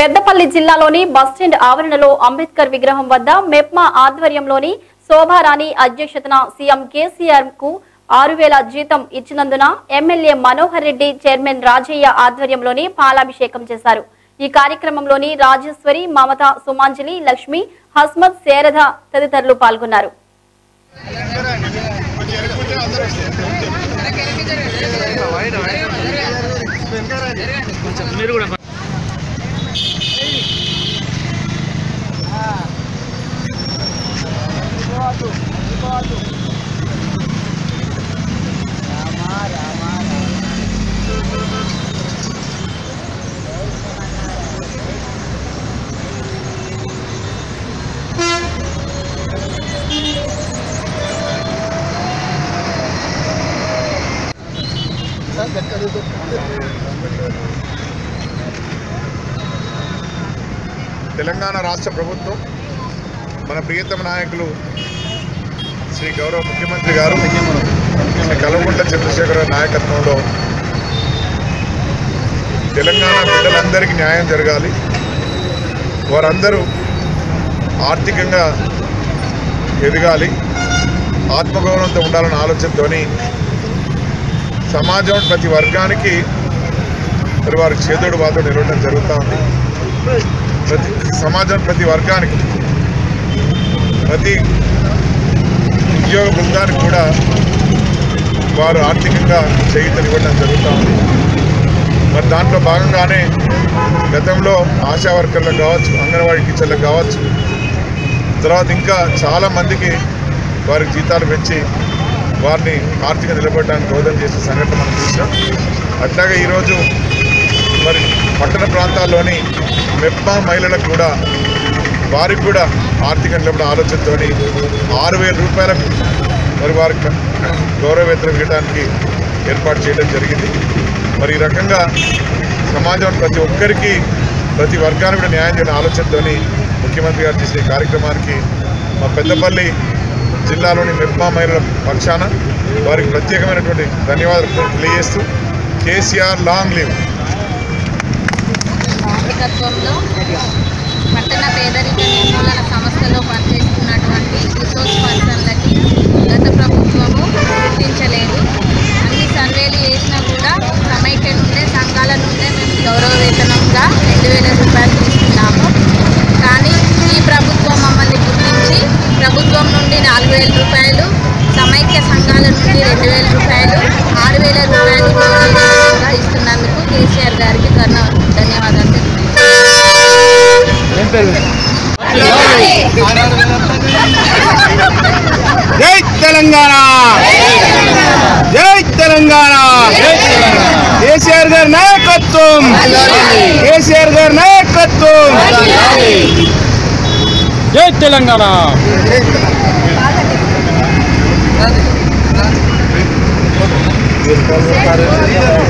పెద్దపల్లి జిల్లాలోని బస్టాండ్ ఆవరణలో అంబేద్కర్ విగ్రహం వద్ద మెప్మా ఆధ్వర్యంలోని శోభారాణి అధ్యక్షతన సీఎం కేసీఆర్ కు ఆరు వేల జీతం ఇచ్చినందున ఎమ్మెల్యే మనోహర్ రెడ్డి చైర్మన్ రాజయ్య ఆధ్వర్యంలోని పాలాభిషేకం చేశారు ఈ కార్యక్రమంలోని రాజేశ్వరి మమత సుమాంజలి లక్ష్మి హస్మత్ శారద తదితరులు పాల్గొన్నారు తెలంగాణ రాష్ట్ర ప్రభుత్వం మన ప్రియతమ నాయకులు శ్రీ గౌరవ ముఖ్యమంత్రి గారు శ్రీ కల్వకుంట్ల చంద్రశేఖర నాయకత్వంలో తెలంగాణ బిడ్డలందరికీ న్యాయం జరగాలి వారందరూ ఆర్థికంగా ఎదగాలి ఆత్మగౌరవంతో ఉండాలన్న ఆలోచనతోని సమాజం ప్రతి వర్గానికి మరి వారి చేదోడు వాదోడు నిలవడం జరుగుతూ ఉంది ప్రతి సమాజం ప్రతి వర్గానికి ప్రతి ఉద్యోగ బృందానికి కూడా వారు ఆర్థికంగా చేయూతనివ్వడం జరుగుతూ ఉంది మరి దాంట్లో భాగంగానే గతంలో ఆశా వర్కర్లకు కావచ్చు అంగన్వాడీ టీచర్లకు కావచ్చు తర్వాత ఇంకా చాలా మందికి వారికి జీతాలు పెంచి వారిని ఆర్థిక నిలబడడానికి దోహదం చేసే సంఘటన మనం చూసాం అట్లాగే ఈరోజు మరి పట్టణ ప్రాంతాల్లోని మెప్పా మహిళలకు కూడా వారికి కూడా ఆర్థిక నిలబడ ఆలోచనతో ఆరు వేల రూపాయలకు మరి వారికి గౌరవవేతనం ఇవ్వడానికి ఏర్పాటు చేయడం జరిగింది మరి ఈ రకంగా సమాజం ప్రతి ఒక్కరికి ప్రతి వర్గానికి కూడా న్యాయం చేయడం ఆలోచనతో ముఖ్యమంత్రి గారు చేసిన ఈ కార్యక్రమానికి మా పెద్దపల్లి జిల్లాలోని మెప్మా మహిళల పక్షాన వారికి ప్రత్యేకమైనటువంటి ధన్యవాదాలు తెలియజేస్తూ కేసీఆర్ లాంగ్ లివ్ నాయకత్వంలో పట్టణ పేదరిక నిర్మూలన సంస్థలో పనిచేస్తున్నటువంటి రిసోర్స్ పర్సన్లకి గత ప్రభుత్వము గుర్తించలేదు అన్ని సర్వేలు చేసినా కూడా సమైక్య నుండే సంఘాల నుండే మేము గౌరవ వేతనంగా రెండు వేల రూపాయలు తీసుకున్నాము కానీ ఈ ప్రభుత్వం మమ్మల్ని గుర్తించి ప్రభుత్వం నుండి నాలుగు వేల రూపాయలు సమైక్య సంఘాల నుండి రెండు వేల రూపాయలు ఆరు వేల రూపాయలు గౌరవ వేతనంగా ఇస్తున్నందుకు కేసీఆర్ గారికి ధన్య ధన్యవాదాలు తెలుపుతున్నాను. జై తెలంగాణ జై తెలంగాణ కేసీఆర్ గారి నాయకత్వం కేసీఆర్ గారి నాయకత్వం జై తెలంగాణ కార్యదర్శి